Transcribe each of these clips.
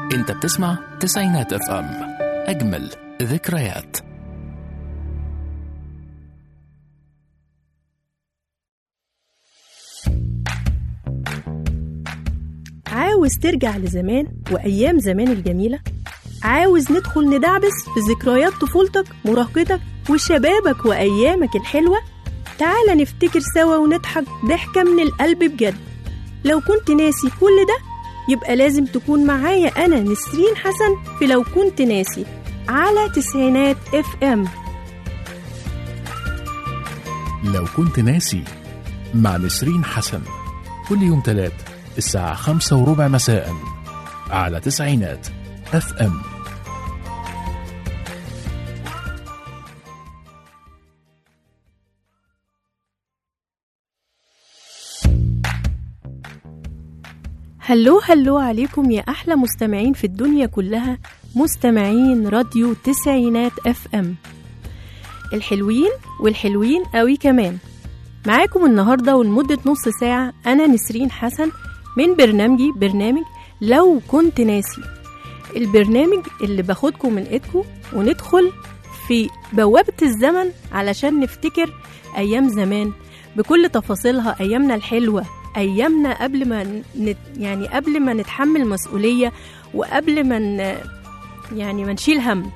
انت بتسمع تسعينات اف ام اجمل ذكريات عاوز ترجع لزمان وأيام زمان الجميلة؟ عاوز ندخل ندعبس في ذكريات طفولتك مراهقتك وشبابك وأيامك الحلوة؟ تعالى نفتكر سوا ونضحك ضحكة من القلب بجد لو كنت ناسي كل ده يبقى لازم تكون معايا أنا نسرين حسن في لو كنت ناسي على تسعينات اف ام لو كنت ناسي مع نسرين حسن كل يوم تلات الساعة خمسة وربع مساء على تسعينات اف ام هلو هلو عليكم يا أحلى مستمعين في الدنيا كلها مستمعين راديو تسعينات اف ام الحلوين والحلوين قوي كمان معاكم النهاردة ولمدة نص ساعة أنا نسرين حسن من برنامجي برنامج لو كنت ناسي البرنامج اللي باخدكم من ايدكم وندخل في بوابة الزمن علشان نفتكر أيام زمان بكل تفاصيلها أيامنا الحلوة أيامنا قبل ما نت يعني قبل ما نتحمل مسؤولية وقبل ما ن- يعني ما نشيل هم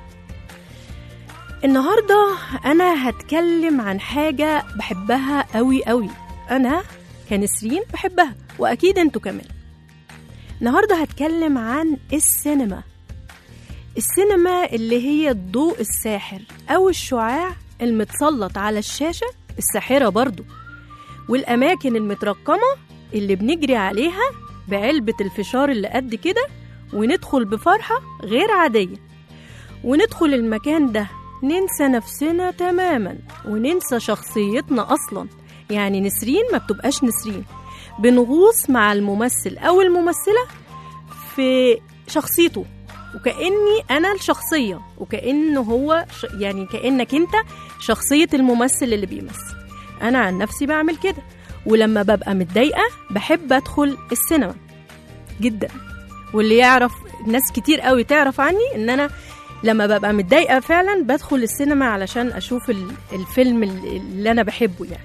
النهاردة أنا هتكلم عن حاجة بحبها قوي قوي أنا كنسرين بحبها وأكيد أنتوا كمان النهاردة هتكلم عن السينما السينما اللي هي الضوء الساحر أو الشعاع المتسلط على الشاشة الساحرة برضو والأماكن المترقمة اللي بنجري عليها بعلبة الفشار اللي قد كده وندخل بفرحة غير عادية وندخل المكان ده ننسى نفسنا تماما وننسى شخصيتنا أصلا يعني نسرين ما بتبقاش نسرين بنغوص مع الممثل أو الممثلة في شخصيته وكأني أنا الشخصية وكأنه هو ش... يعني كأنك أنت شخصية الممثل اللي بيمثل أنا عن نفسي بعمل كده ولما ببقى متضايقة بحب أدخل السينما جدا واللي يعرف ناس كتير قوي تعرف عني ان انا لما ببقى متضايقه فعلا بدخل السينما علشان اشوف ال- الفيلم ال- اللي انا بحبه يعني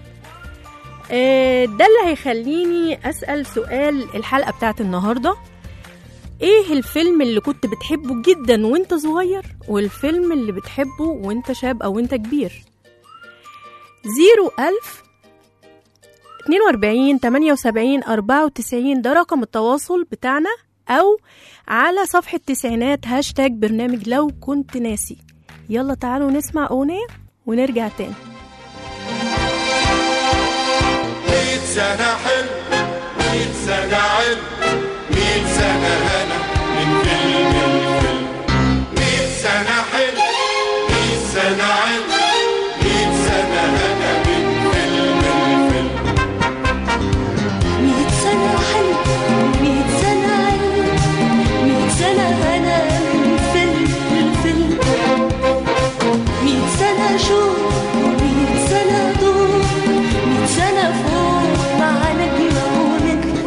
آه، ده اللي هيخليني اسال سؤال الحلقه بتاعت النهارده ايه الفيلم اللي كنت بتحبه جدا وانت صغير والفيلم اللي بتحبه وانت شاب او وانت كبير زيرو ألف 42 78 94 ده رقم التواصل بتاعنا أو على صفحة تسعينات هاشتاج برنامج لو كنت ناسي يلا تعالوا نسمع أغنية ونرجع تاني مية سنة حلو مية سنة علم مية سنة هنا من فيلم الفيلم مية سنة حلو مية سنة علم مية سنة هنا من فيلم الفيلم مية سنة حلم مية سنة علم مية سنة هنا من فيلم الفيلم مية سنة شوق مية سنة ضوء مية سنة فوق مع نجمة ونجم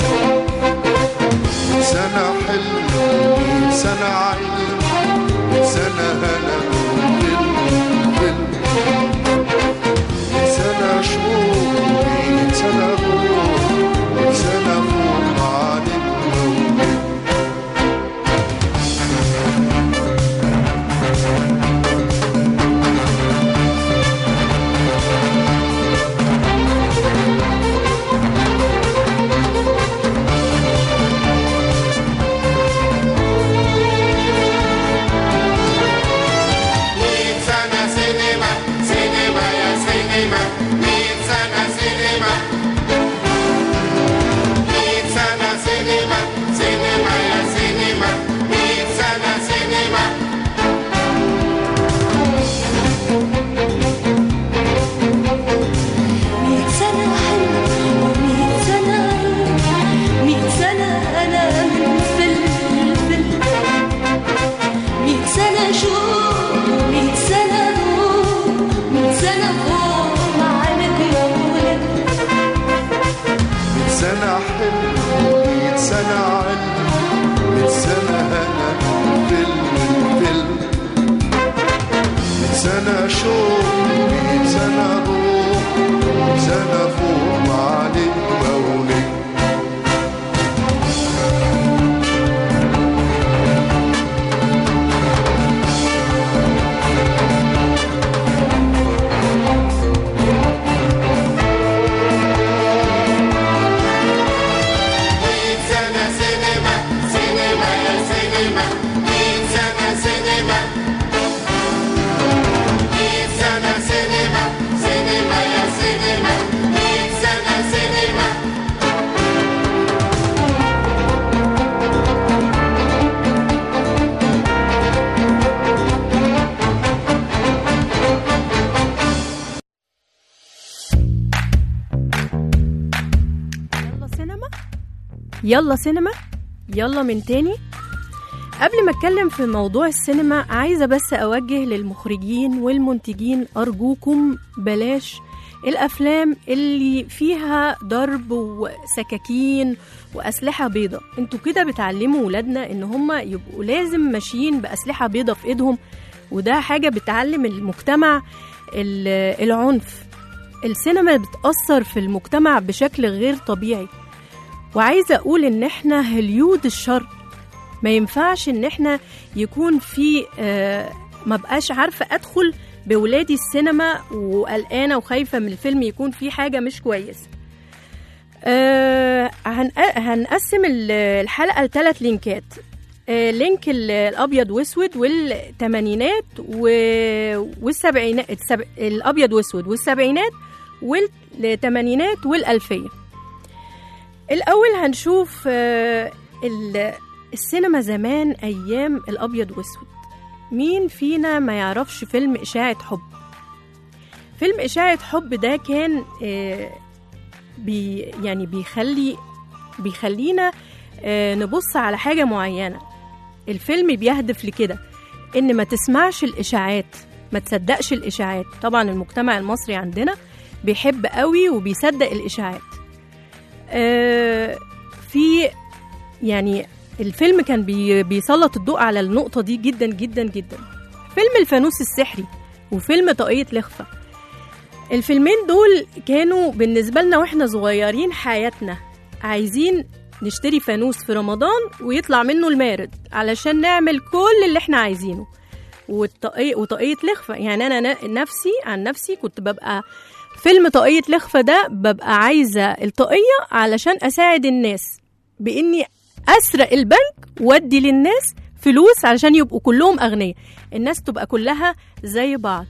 سنة حلم مية سنة علم مية سنة هنا من فيلم الفيلم مية سنة شوق مية سنة ضوء مية سنة فوق مع نجمة ونجم مية يلا سينما يلا من تاني قبل ما اتكلم في موضوع السينما عايزه بس اوجه للمخرجين والمنتجين ارجوكم بلاش الافلام اللي فيها ضرب وسكاكين واسلحه بيضة انتوا كده بتعلموا ولادنا ان هم يبقوا لازم ماشيين باسلحه بيضة في ايدهم وده حاجه بتعلم المجتمع ال- العنف السينما بتأثر في المجتمع بشكل غير طبيعي وعايزة أقول إن إحنا هليود الشر ما ينفعش إن إحنا يكون في آه ما بقاش عارفة أدخل بولادي السينما وقلقانة وخايفة من الفيلم يكون فيه حاجة مش كويسة آه هنق- هنقسم ال- الحلقة لثلاث لينكات آه، لينك ال- الابيض واسود والثمانينات و- والسبعينات السب... الابيض واسود والسبعينات والثمانينات والالفيه الاول هنشوف آه، ال- السينما زمان ايام الابيض واسود مين فينا ما يعرفش فيلم اشاعه حب فيلم اشاعه حب ده كان آه، بي يعني بيخلي بيخلينا آه، نبص على حاجه معينه الفيلم بيهدف لكده ان ما تسمعش الاشاعات ما تصدقش الاشاعات طبعا المجتمع المصري عندنا بيحب قوي وبيصدق الاشاعات آه في يعني الفيلم كان بي بيسلط الضوء على النقطة دي جدا جدا جدا فيلم الفانوس السحري وفيلم طاقية لخفة الفيلمين دول كانوا بالنسبة لنا واحنا صغيرين حياتنا عايزين نشتري فانوس في رمضان ويطلع منه المارد علشان نعمل كل اللي احنا عايزينه والطاقية وطاقية لخفة يعني أنا ن- نفسي عن نفسي كنت ببقى فيلم طاقية لخفة ده ببقى عايزة الطاقية علشان أساعد الناس بإني أسرق البنك وأدي للناس فلوس علشان يبقوا كلهم أغنياء الناس تبقى كلها زي بعض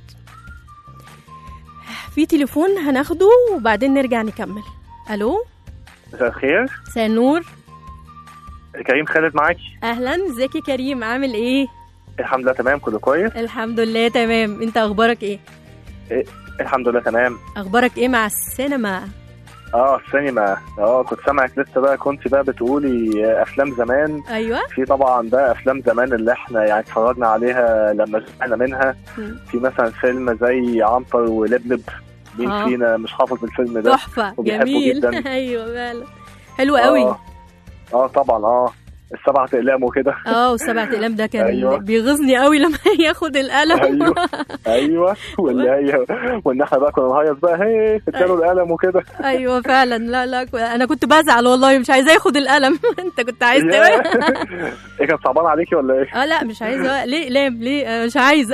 في تليفون هناخده وبعدين نرجع نكمل ألو مساء الخير مساء النور كريم خالد معاكي أهلا ازيك يا كريم عامل إيه؟ الحمد لله تمام كله كويس الحمد لله تمام انت اخبارك ايه الحمد لله تمام اخبارك ايه مع السينما اه السينما اه كنت سامعك لسه بقى كنت بقى بتقولي آه، افلام زمان ايوه في طبعا بقى افلام زمان اللي احنا يعني اتفرجنا عليها لما زهقنا منها مم. في مثلا فيلم زي عنتر ولبلب مين آه. فينا مش حافظ الفيلم ده تحفه وبيحبه جميل جداً. ايوه فعلا حلو قوي اه, آه طبعا اه السبعة اقلام وكده اه والسبع اقلام ده كان أيوة. بيغيظني قوي لما ياخد القلم ايوه ايوه واللي هي وان احنا بقى كنا نهيص بقى هي اداله القلم وكده ايوه فعلا لا لا ك- انا كنت بزعل والله مش عايزاه ياخد القلم انت كنت عايز يا. تعمل ايه كان صعبان عليكي ولا ايه؟ اه لا مش عايزه ليه ليه ليه أنا مش عايزه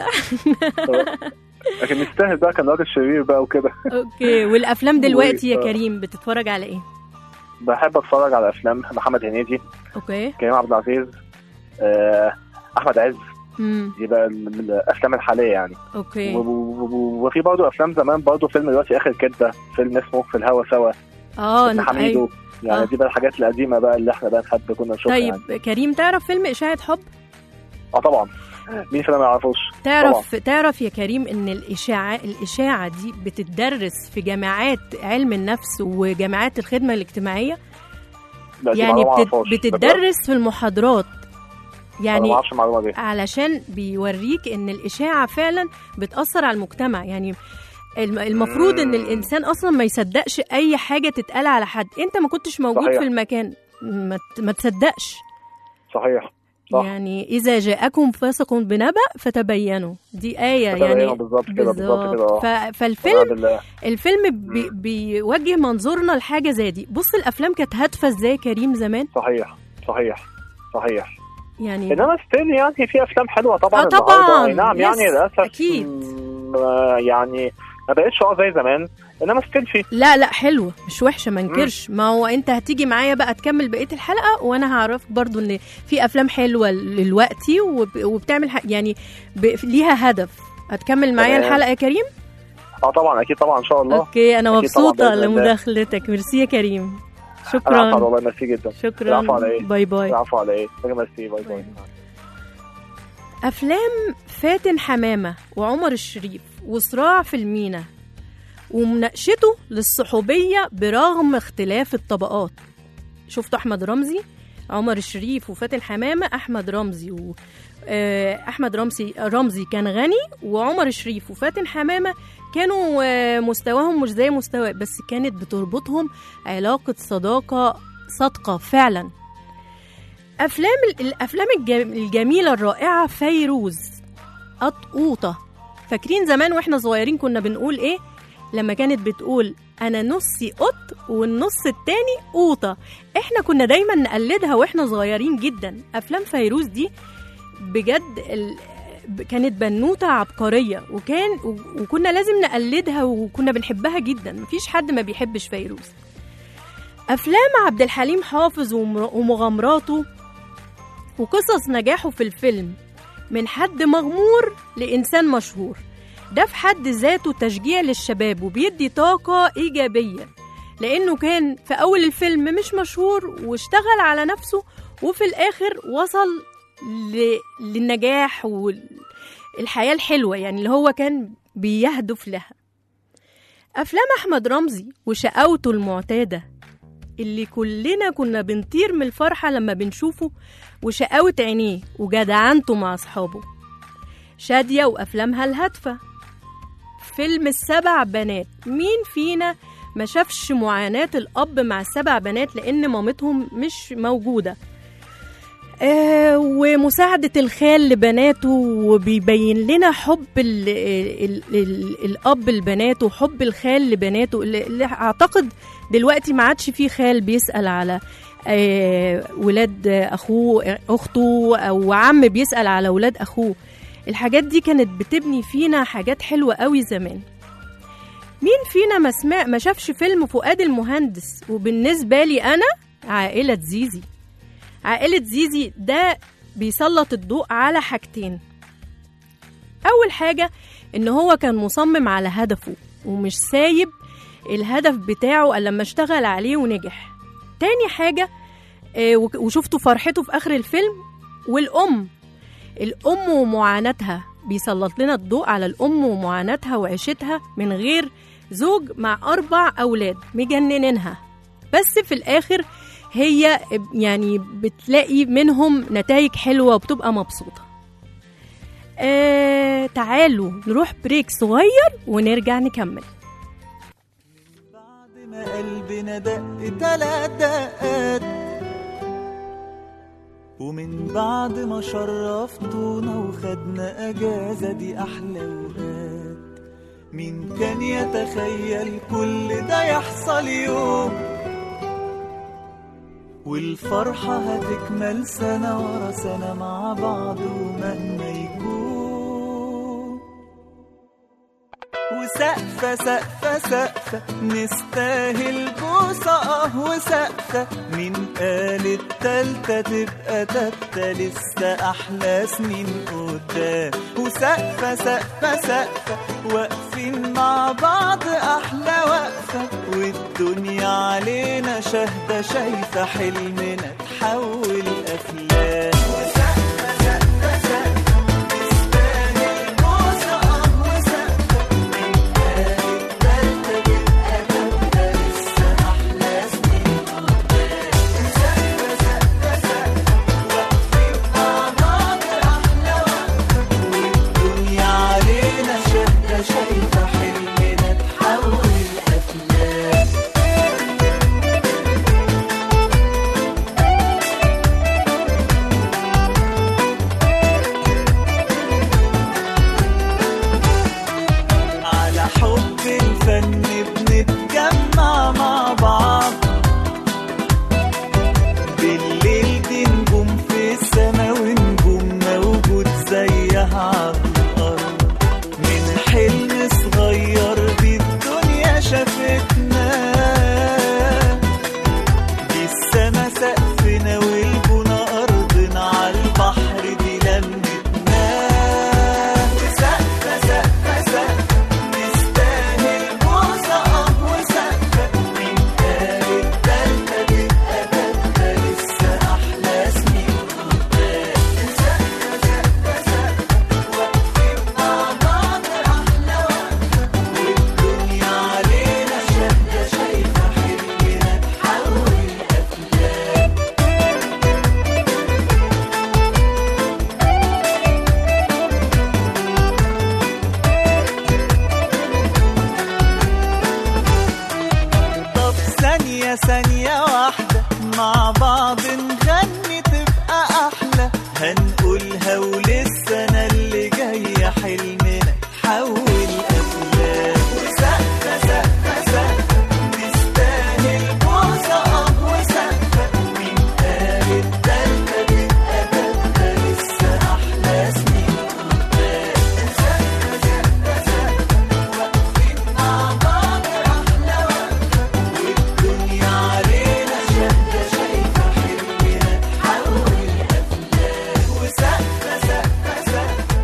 لكن يستاهل بقى كان راجل شرير بقى وكده اوكي والافلام دلوقتي يا و- آه. كريم بتتفرج على ايه بحب اتفرج على افلام محمد هنيدي اوكي كريم عبد العزيز آه، احمد عز امم دي بقى ال- من الافلام الحاليه يعني و- اوكي و- و- وفي برضه افلام زمان برضه فيلم دلوقتي اخر كده فيلم اسمه في الهوا سوا اه ابن أيوة. حميدو يعني آه. دي بقى الحاجات القديمه بقى اللي احنا بقى نحب كنا نشوفها طيب يعني. كريم تعرف فيلم اشاعه حب اه طبعا مين فينا ما يعرفوش تعرف تعرف يا كريم ان الاشاعه الاشاعه دي بتدرس في جامعات علم النفس وجامعات الخدمه الاجتماعيه لا دي يعني معلومة ما بتت أعرفهاش. بتدرس في المحاضرات انا يعني ما اعرفش المعلومه دي علشان بيوريك ان الاشاعه فعلا بتاثر على المجتمع يعني الم- المفروض ان مم. الانسان اصلا ما يصدقش اي حاجه تتقال على حد انت ما كنتش موجود صحيح. في المكان ما ت- ما تصدقش صحيح صح. يعني اذا جاءكم فاسق بنبأ فتبينوا دي ايه فتبينوا يعني بالظبط كده بالظبط كده بالظبط اه ف- فالفيلم ونعم بالله. الفيلم بي بيوجه منظورنا لحاجه زي دي بص الافلام كانت هادفه ازاي كريم زمان صحيح صحيح صحيح يعني انما ستيل يعني في افلام حلوه طبعا آه طبعاً. النهاردة. أي نعم يعني يس، للاسف أكيد. مم، آه، يعني ما بقتش اه زي زمان انما ستيل في لا لا حلوه مش وحشه ما انكرش ما هو انت هتيجي معايا بقى تكمل بقيه الحلقه وانا هعرفك برضو ان في افلام حلوه دلوقتي وب- وبتعمل ح- يعني ب- ليها هدف هتكمل معايا تمام. الحلقه يا كريم اه طبعا اكيد طبعا ان شاء الله اوكي انا أكيد طبعاً مبسوطه بإذن الله. لمداخلتك ميرسي يا كريم انا عارفه شكرا والله ميرسي جدا شكرا العفو على إيه؟ باي باي العفو على ايه ميرسي باي باي أفلام فاتن حمامة وعمر الشريف وصراع في المينا ومناقشته للصحوبية برغم اختلاف الطبقات شفتوا احمد رمزي عمر الشريف وفاتن حمامه احمد رمزي و آه، احمد رمزي رمزي كان غني وعمر الشريف وفاتن حمامه كانوا آه، مستواهم مش زي مستوى بس كانت بتربطهم علاقه صداقه صادقه فعلا افلام الافلام الجم- الجميله الرائعه فيروز قطوطه فاكرين زمان واحنا صغيرين كنا بنقول ايه لما كانت بتقول انا نصي قط والنص التاني قوطه احنا كنا دايما نقلدها واحنا صغيرين جدا افلام فيروز دي بجد ال... ب- كانت بنوته عبقريه وكان و- وكنا لازم نقلدها وكنا بنحبها جدا مفيش حد ما بيحبش فيروز افلام عبد الحليم حافظ ومر- ومغامراته وقصص نجاحه في الفيلم من حد مغمور لإنسان مشهور ده في حد ذاته تشجيع للشباب وبيدي طاقة إيجابية لأنه كان في أول الفيلم مش مشهور واشتغل على نفسه وفي الآخر وصل ل... للنجاح والحياة الحلوة يعني اللي هو كان بيهدف لها أفلام أحمد رمزي وشقاوته المعتادة اللي كلنا كنا بنطير من الفرحة لما بنشوفه وشقاوة عينيه وجدعنته مع أصحابه شادية وأفلامها الهادفة فيلم السبع بنات مين فينا ما شافش معاناة الأب مع السبع بنات لأن مامتهم مش موجودة آه ومساعدة الخال لبناته وبيبين لنا حب ال ال ال الأب لبناته وحب الخال لبناته اللي اللي أعتقد دلوقتي ما عادش فيه خال بيسأل على آه ولاد أخوه أخته أو عم بيسأل على ولاد أخوه الحاجات دي كانت بتبني فينا حاجات حلوة قوي زمان مين فينا ما سمع ما شافش فيلم فؤاد المهندس وبالنسبة لي أنا عائلة زيزي عائلة زيزي ده بيسلط الضوء على حاجتين أول حاجة إن هو كان مصمم على هدفه ومش سايب الهدف بتاعه إلا لما اشتغل عليه ونجح تاني حاجة آه، وك- وشفتوا فرحته في آخر الفيلم والأم الأم ومعاناتها بيسلط لنا الضوء على الأم ومعاناتها وعيشتها من غير زوج مع أربع أولاد مجننينها بس في الآخر هي يعني بتلاقي منهم نتائج حلوة وبتبقى مبسوطة آه تعالوا نروح بريك صغير ونرجع نكمل بعد ما قلبنا دق تلات دقات ومن بعد ما شرفتونا وخدنا اجازة دي احلى وقات مين كان يتخيل كل ده يحصل يوم والفرحة هتكمل سنة ورا سنة مع بعض ومهما يكون وسقفة سقفة سقفة نستاهل بوسة اه وسقفة مين قال التالتة تبقى تالتة لسه أحلى سنين قدام وسقفة سقفة سقفة واقفين مع بعض أحلى وقفة والدنيا علينا شاهدة شايفة حلمنا تحول أفلام وسقفة سقفة سقفة نستاهل بوسة اه وسقفة شايفة حلمنا تحول أفلام ثانية ثانية واحدة مع بعض نغني تبقى أحلى هنقولها وللسنة اللي جاية حلمنا حول أفلام وسقفة سقفة سقفة نستاهل بوسة أب وسقفة ومين قال التالتة تبقى تالتة لسه أحلى سنين قدام سقفة سقفة سقفة واقفين مع بعض أحلى وقفة والدنيا علينا شاهدة شايفة حلمنا تحول أفلام وسقفة سقفة سقفة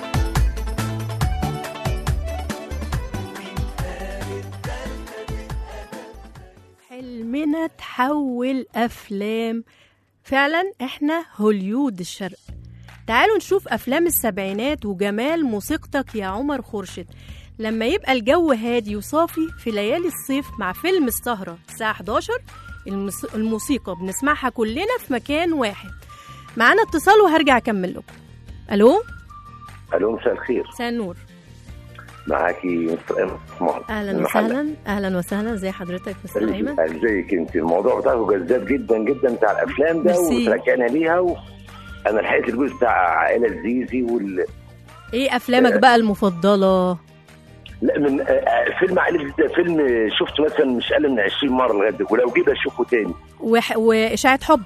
حلمنا تحول أفلام فعلا احنا هوليود الشرق تعالوا نشوف أفلام السبعينات وجمال موسيقتك يا عمر خورشيد لما يبقى الجو هادي وصافي في ليالي الصيف مع فيلم السهرة الساعة 11 المس- الموسيقى بنسمعها كلنا في مكان واحد معانا اتصال وهرجع أكمل لكم ألو الو مساء الخير مساء النور معاكي مستر ايمن عثمان أهلا من المحلة. وسهلا أهلا وسهلا ازي حضرتك مستر أيمن ازيك انت الموضوع بتاعه جذاب جدا جدا بتاع الافلام ده ميرسي. وترجعنا ليها و... انا لحقت الجزء بتاع عائله الزيزي وال ايه أفلامك بقى المفضلة لا من آه، فيلم عائله الزيزي ده فيلم شفته مثلا مش اقل من 20 مره لغايه دلوقتي، ولو جيت اشوفه تاني وح... وإشاعة حب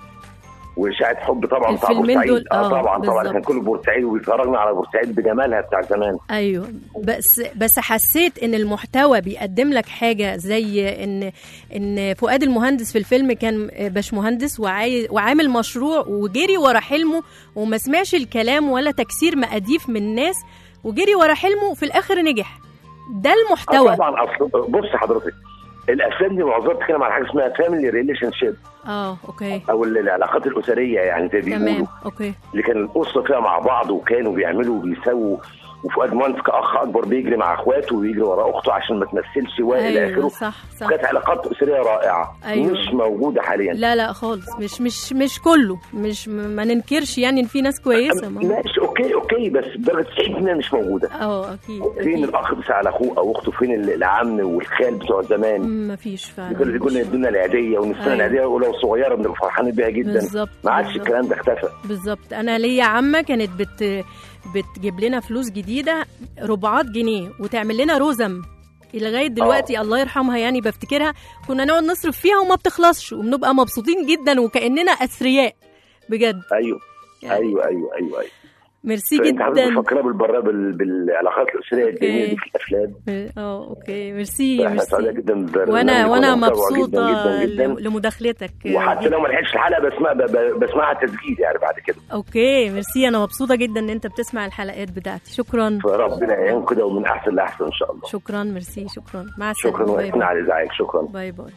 واشاعه حب طبعا بتاع الفيلمين بورسعيد دول، اه آه، طبعا طبعا بالظبط. كان كله بورسعيد وبيفرجنا على بورسعيد بجمالها بتاع زمان ايوه بس بس حسيت ان المحتوى بيقدم لك حاجه زي ان ان فؤاد المهندس في الفيلم كان باشمهندس وعاي... وعامل مشروع وجري ورا حلمه وما سمعش الكلام ولا تكسير مقاديف من الناس وجري ورا حلمه وفي الاخر نجح ده آه المحتوى طبعا اصل بص حضرتك الافلام دي معظمها بتتكلم على حاجه اسمها فاميلي ريليشن شيب اه اوكي او العلاقات الاسريه يعني زي بيقولوا تمام اوكي اللي كان الاسره فيها مع بعض وكانوا بيعملوا وبيسووا وفؤاد مهندس كاخ اكبر بيجري مع اخواته ويجري ورا اخته عشان ما تمثلش والى ايوه اخره صح صح كانت علاقات اسريه رائعه أيوة. مش موجوده حاليا لا لا خالص مش مش مش كله مش ما ننكرش يعني ان في ناس كويسه ما- ماشي اوكي اوكي بس بدرجه 90% مش موجوده اه اكيد فين اكيد الاخ بتاع على اخوه او اخته فين ال- العم والخال بتوع زمان ما فيش فعلا كل كنا يدونا العيديه ونستنى أيوة. العيديه ولو صغيره بنبقى فرحانين بيها جدا بالظبط ما عادش بالظبط. الكلام ده اختفى بالظبط انا ليا عمه كانت بت بتجيب لنا فلوس جديده ربعات جنيه وتعمل لنا رزم لغايه دلوقتي الله يرحمها يعني بفتكرها كنا نقعد نصرف فيها وما بتخلصش وبنبقى مبسوطين جدا وكاننا اثرياء بجد ايوه يعني ايوه ايوه ايوه ايوه ميرسي فانت حضرتك جدا بتفكرها بالبرا بال... بالعلاقات الاسريه أوكي. الجميله دي في الافلام اه اوكي ميرسي احنا سعداء ميرسي جدا بالبرنامج وانا وانا وأنا متابعه مبسوطه جدا جدا, ل- جدا. لمداخلتك وحتى لو ما لحقتش الحلقه بسمع ب... ب... بسمعها تسجيل يعني بعد كده اوكي ميرسي انا مبسوطه جدا ان انت بتسمع الحلقات بتاعتي شكرا فربنا يعين كده ومن احسن لاحسن ان شاء الله شكرا ميرسي شكرا مع السلامه شكرا باي واسفين باي. على الازعاج شكرا باي باي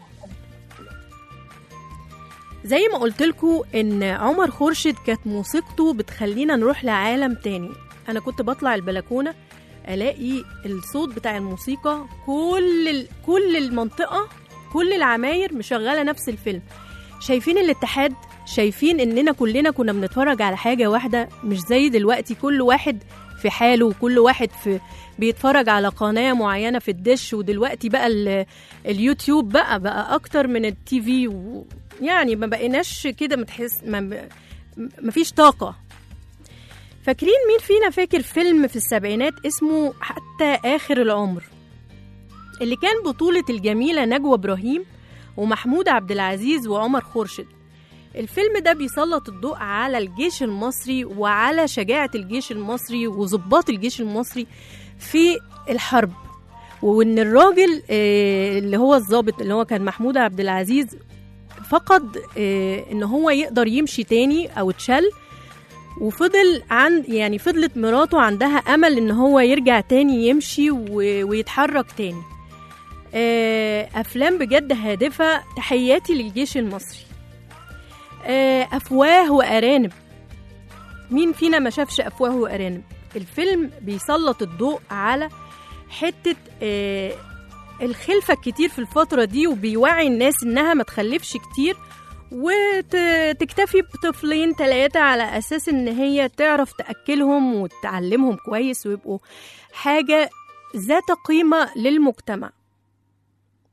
زي ما قلت لكم ان عمر خورشيد كانت موسيقته بتخلينا نروح لعالم تاني انا كنت بطلع البلكونه الاقي الصوت بتاع الموسيقى كل ال... كل المنطقه كل العماير مشغله نفس الفيلم شايفين الاتحاد شايفين اننا كلنا كنا بنتفرج على حاجه واحده مش زي دلوقتي كل واحد في حاله وكل واحد في بيتفرج على قناه معينه في الدش ودلوقتي بقى ال... اليوتيوب بقى بقى اكتر من التي في و... يعني ما بقيناش كده متحس ما... ما فيش طاقه فاكرين مين فينا فاكر فيلم في السبعينات اسمه حتى اخر العمر اللي كان بطولة الجميلة نجوى إبراهيم ومحمود عبد العزيز وعمر خورشيد الفيلم ده بيسلط الضوء على الجيش المصري وعلى شجاعة الجيش المصري وضباط الجيش المصري في الحرب وان الراجل آه، اللي هو الضابط اللي هو كان محمود عبد العزيز فقد آه، ان هو يقدر يمشي تاني او اتشل وفضل عند يعني فضلت مراته عندها امل ان هو يرجع تاني يمشي و- ويتحرك تاني آه، افلام بجد هادفه تحياتي للجيش المصري آه، افواه وارانب مين فينا ما شافش افواه وارانب الفيلم بيسلط الضوء على حته آه، الخلفه الكتير في الفتره دي وبيوعي الناس انها ما تخلفش كتير وتكتفي بطفلين ثلاثة على أساس إن هي تعرف تأكلهم وتعلمهم كويس ويبقوا حاجة ذات قيمة للمجتمع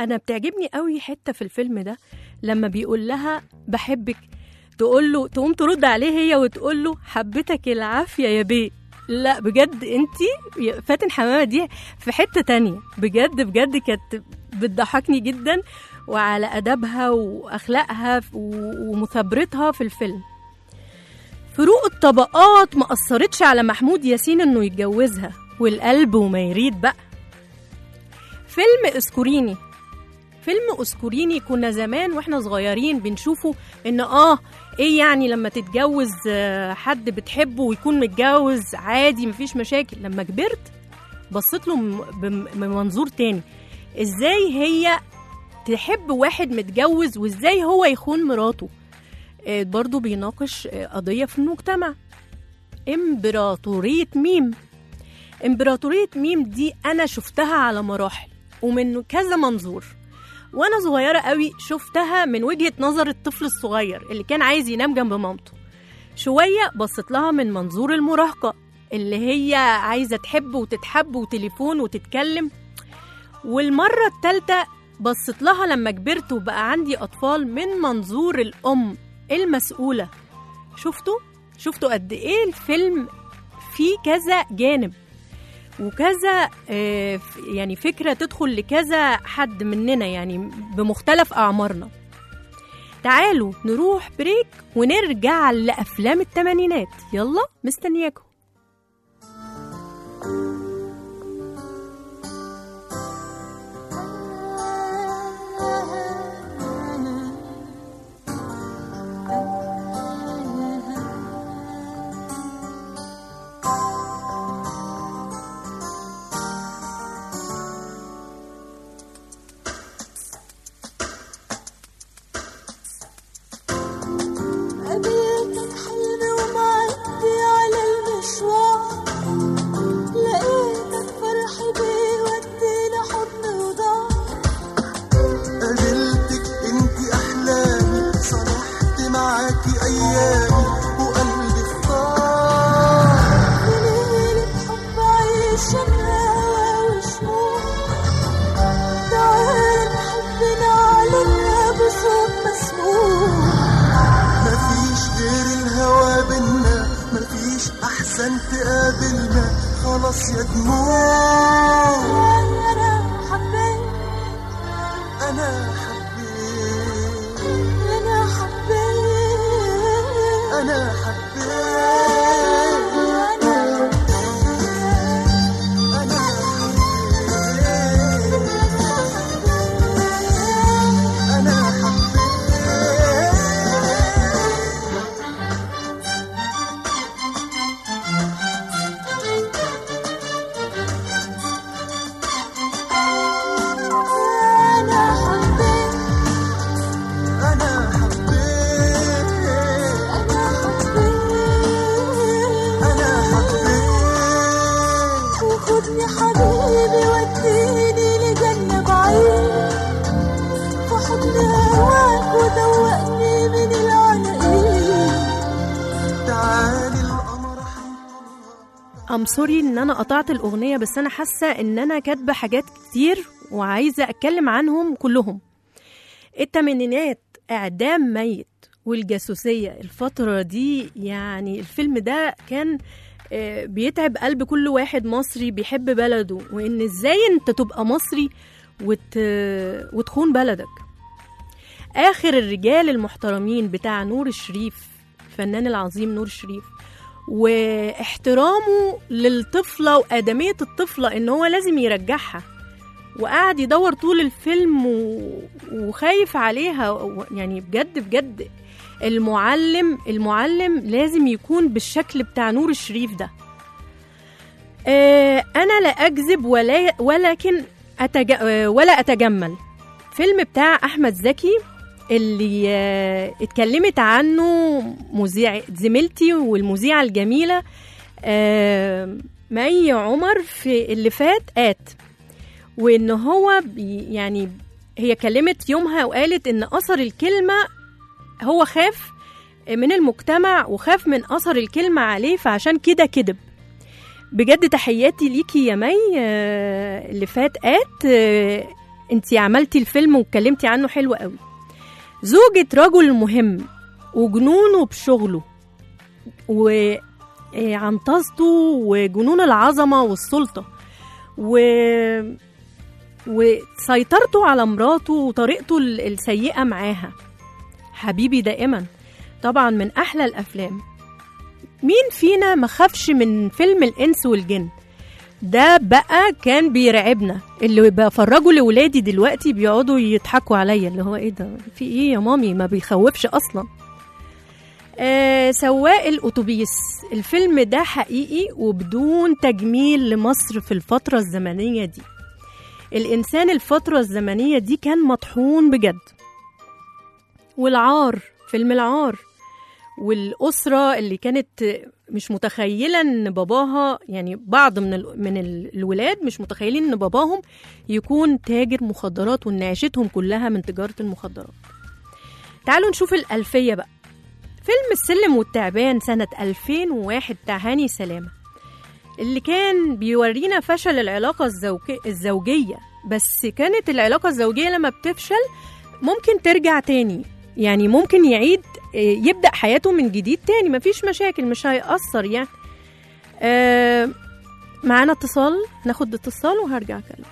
انا بتعجبني قوي حته في الفيلم ده لما بيقول لها بحبك تقول له تقوم ترد عليه هي وتقول له حبتك العافيه يا بيه لا بجد انتي فاتن حمامه دي في حته تانية بجد بجد كانت بتضحكني جدا وعلى ادبها واخلاقها و- ومثابرتها في الفيلم فروق الطبقات ما اثرتش على محمود ياسين انه يتجوزها والقلب وما يريد بقى فيلم اسكوريني فيلم اسكوريني كنا زمان واحنا صغيرين بنشوفه ان اه ايه يعني لما تتجوز آه، حد بتحبه ويكون متجوز عادي مفيش مشاكل لما كبرت بصيت له م- بم- بمنظور تاني ازاي هي تحب واحد متجوز وازاي هو يخون مراته آه، برضو بيناقش آه، قضية في المجتمع امبراطورية ميم امبراطورية ميم دي أنا شفتها على مراحل ومن كذا منظور وأنا صغيرة قوي شفتها من وجهة نظر الطفل الصغير اللي كان عايز ينام جنب مامته شوية بصيت لها من منظور المراهقة اللي هي عايزة تحب وتتحب وتليفون وتتكلم والمرة التالتة بصيت لها لما كبرت وبقى عندي أطفال من منظور الأم المسؤولة شفتوا؟ شفتوا قد إيه الفيلم فيه كذا جانب وكذا آه، ف- يعني فكرة تدخل لكذا حد مننا يعني بمختلف أعمارنا تعالوا نروح بريك ونرجع لأفلام التمانينات يلا مستنياكم قابلتك حلمي ومعدي على المشوار لقيتك فرحي بيوديني حضن وضعف قابلتك انت احلامي صرحت معاكي ايامي وقلبي اختار ليلة حب عيش الهوى وشموع تعال نحب نعلنها بصوت مسموع مفيش غير الهوى بينا مفيش احسن تقابلنا خلاص يا دموع أنا حبيت انا حبيت أنا حبيت انا حبيت انا حبيت انا حبيت أنا حبيت انا حبيت أنا حبيت انا حبيت وخدني حبيبي وديني لجنة بعيد في حضن هواك ودوقني من العناقيد تعالي القمر حنطلع ام سوري ان انا قطعت الاغنيه بس انا حاسه ان انا كاتبه حاجات كتير وعايزه اتكلم عنهم كلهم التمانينات اعدام ميت والجاسوسيه الفتره دي يعني الفيلم ده كان آه، بيتعب قلب كل واحد مصري بيحب بلده وان ازاي انت تبقى مصري وت... وتخون بلدك اخر الرجال المحترمين بتاع نور الشريف الفنان العظيم نور الشريف واحترامه للطفلة وآدمية الطفلة إن هو لازم يرجعها وقعد يدور طول الفيلم و... وخايف عليها و... يعني بجد بجد المعلم المعلم لازم يكون بالشكل بتاع نور الشريف ده آه أنا لا أكذب ولا ولكن أتج... آه، ولا أتجمل فيلم بتاع أحمد زكي اللي آه، اتكلمت عنه مذيع زميلتي والمذيعة الجميلة آه، مي عمر في اللي فات آت وإن هو بي- يعني هي كلمت يومها وقالت إن أثر الكلمة هو خاف من المجتمع وخاف من أثر الكلمة عليه فعشان كده كذب بجد تحياتي ليكي يا مي آه، اللي فات آت آه، انت عملتي الفيلم واتكلمتي عنه حلو قوي زوجة رجل مهم وجنونه بشغله وعنطزته وجنون العظمة والسلطة و وسيطرته على مراته وطريقته ال- السيئة معاها حبيبي دائما طبعا من أحلى الأفلام مين فينا ما خافش من فيلم الإنس والجن ده بقى كان بيرعبنا اللي بفرجه لولادي دلوقتي بيقعدوا يضحكوا عليا اللي هو ايه ده في ايه يا مامي ما بيخوفش اصلا آه سواق الاتوبيس الفيلم ده حقيقي وبدون تجميل لمصر في الفترة الزمنية دي الإنسان الفترة الزمنية دي كان مطحون بجد والعار فيلم العار والأسرة اللي كانت مش متخيلة إن باباها يعني بعض من ال... من ال- الولاد مش متخيلين إن باباهم يكون تاجر مخدرات وإن عيشتهم كلها من تجارة المخدرات. تعالوا نشوف الألفية بقى. فيلم السلم والتعبان سنة 2001 بتاع هاني سلامة اللي كان بيورينا فشل العلاقة الزوجي... الزوجية بس كانت العلاقة الزوجية لما بتفشل ممكن ترجع تاني يعني ممكن يعيد إيه، يبدأ حياته من جديد تاني مفيش مشاكل مش هيأثر يعني آه معانا اتصال ناخد اتصال وهرجع اكلم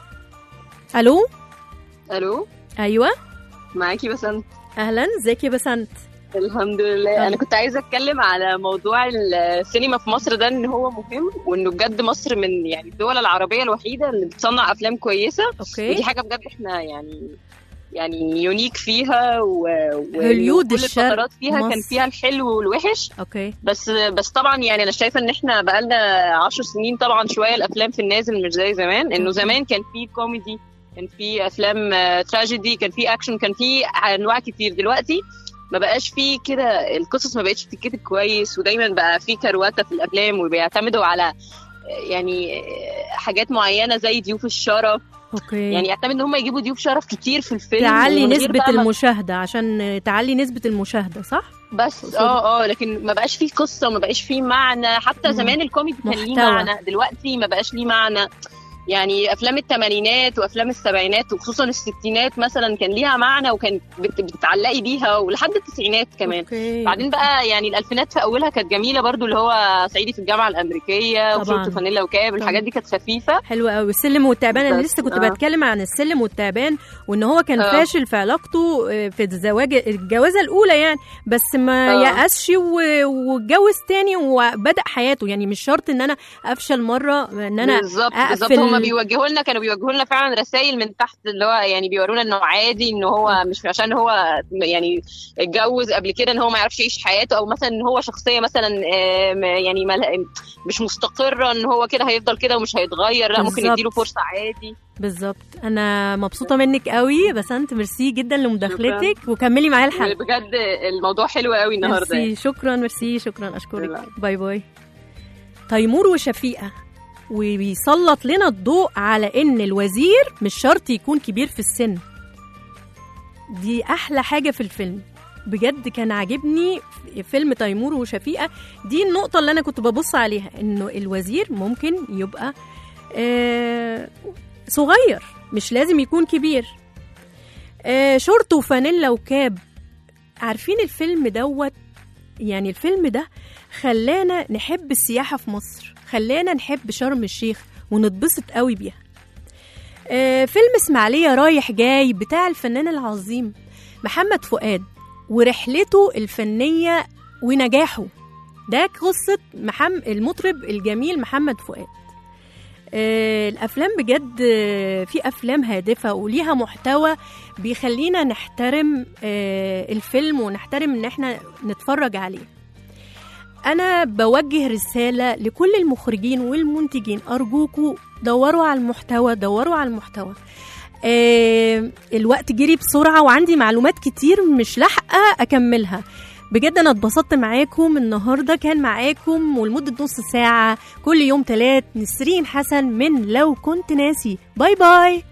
الو الو ايوه معاكي بسنت اهلا ازيك يا بسنت الحمد لله انا كنت عايزه اتكلم على موضوع السينما في مصر ده ان هو مهم وانه بجد مصر من يعني الدول العربيه الوحيده اللي بتصنع افلام كويسه ودي اوكي حاجه بجد احنا يعني يعني يونيك فيها و... و... هوليود وكل الشرق الفترات فيها كان مصر. فيها الحلو والوحش اوكي بس بس طبعا يعني انا شايفه ان احنا بقالنا عشر سنين طبعا شويه الافلام في النازل مش زي زمان انه زمان كان في كوميدي كان في افلام آه، تراجيدي كان في اكشن كان في انواع كتير دلوقتي ما بقاش في كده القصص ما بقتش بتتكتب كويس ودايما بقى في كروته في الافلام وبيعتمدوا على آه، يعني آه، حاجات معينه زي ضيوف الشرف اوكي يعني يعتمد ان هم يجيبوا ضيوف شرف كتير في الفيلم تعلي ومن غير نسبة بقى ما- المشاهدة عشان تعلي نسبة المشاهدة صح؟ بس تقصدي؟ اه اه لكن ما بقاش فيه قصه ما بقاش فيه معنى حتى مم. زمان الكوميدي كان ليه محتوى. معنى دلوقتي ما بقاش ليه معنى يعني افلام الثمانينات وافلام السبعينات وخصوصا الستينات مثلا كان ليها معنى وكان بت- بتتعلقي بيها ولحد التسعينات كمان اوكي بعدين بقى يعني الالفينات في اولها كانت جميله برضو اللي هو صعيدي في الجامعه الامريكيه طبعاً. وشورت فانيلا وكاب الحاجات دي كانت خفيفه حلو قوي السلم والتعبان انا بس، لسه كنت آه. بتكلم عن السلم والتعبان وان هو كان آه. فاشل في علاقته آه، في الزواج الجوازه الاولى يعني بس ما آه. يأسش و- واتجوز تاني وبدأ حياته يعني مش شرط ان انا افشل مره ان انا بالظبط أقفل- بالظبط هم بيوجهوا لنا كانوا بيوجهوا لنا فعلا رسائل من تحت اللي هو يعني بيورونا انه عادي ان هو مش عشان هو يعني اتجوز قبل كده ان هو ما يعرفش يعيش حياته او مثلا ان هو شخصيه مثلا آم، يعني مل- مش مستقره ان هو كده هيفضل كده ومش هيتغير لا ممكن بالظبط. يديله فرصه عادي بالظبط انا مبسوطه منك قوي بس انت ميرسي جدا لمداخلتك وكملي معايا الحلقه بجد الموضوع حلو قوي النهارده يعني. ميرسي شكرا ميرسي شكرا اشكرك لا. باي باي تيمور وشفيقه وبيسلط لنا الضوء على ان الوزير مش شرط يكون كبير في السن دي احلى حاجه في الفيلم بجد كان عاجبني في فيلم تيمور وشفيقه دي النقطه اللي انا كنت ببص عليها انه الوزير ممكن يبقى آه صغير مش لازم يكون كبير آه شورت وفانيلا وكاب عارفين الفيلم دوت يعني الفيلم ده خلانا نحب السياحة في مصر خلانا نحب شرم الشيخ ونتبسط قوي بيها آه فيلم اسماعيلية رايح جاي بتاع الفنان العظيم محمد فؤاد ورحلته الفنية ونجاحه ده قصة محم... المطرب الجميل محمد فؤاد آه الأفلام بجد آه، في أفلام هادفة وليها محتوى بيخلينا نحترم آه الفيلم ونحترم إن احنا نتفرج عليه أنا بوجه رسالة لكل المخرجين والمنتجين أرجوكوا دوروا على المحتوى دوروا على المحتوى آه الوقت جري بسرعة وعندي معلومات كتير مش لاحقة أكملها بجد أنا اتبسطت معاكم النهاردة كان معاكم ولمدة نص ساعة كل يوم تلات نسرين حسن من لو كنت ناسي باي باي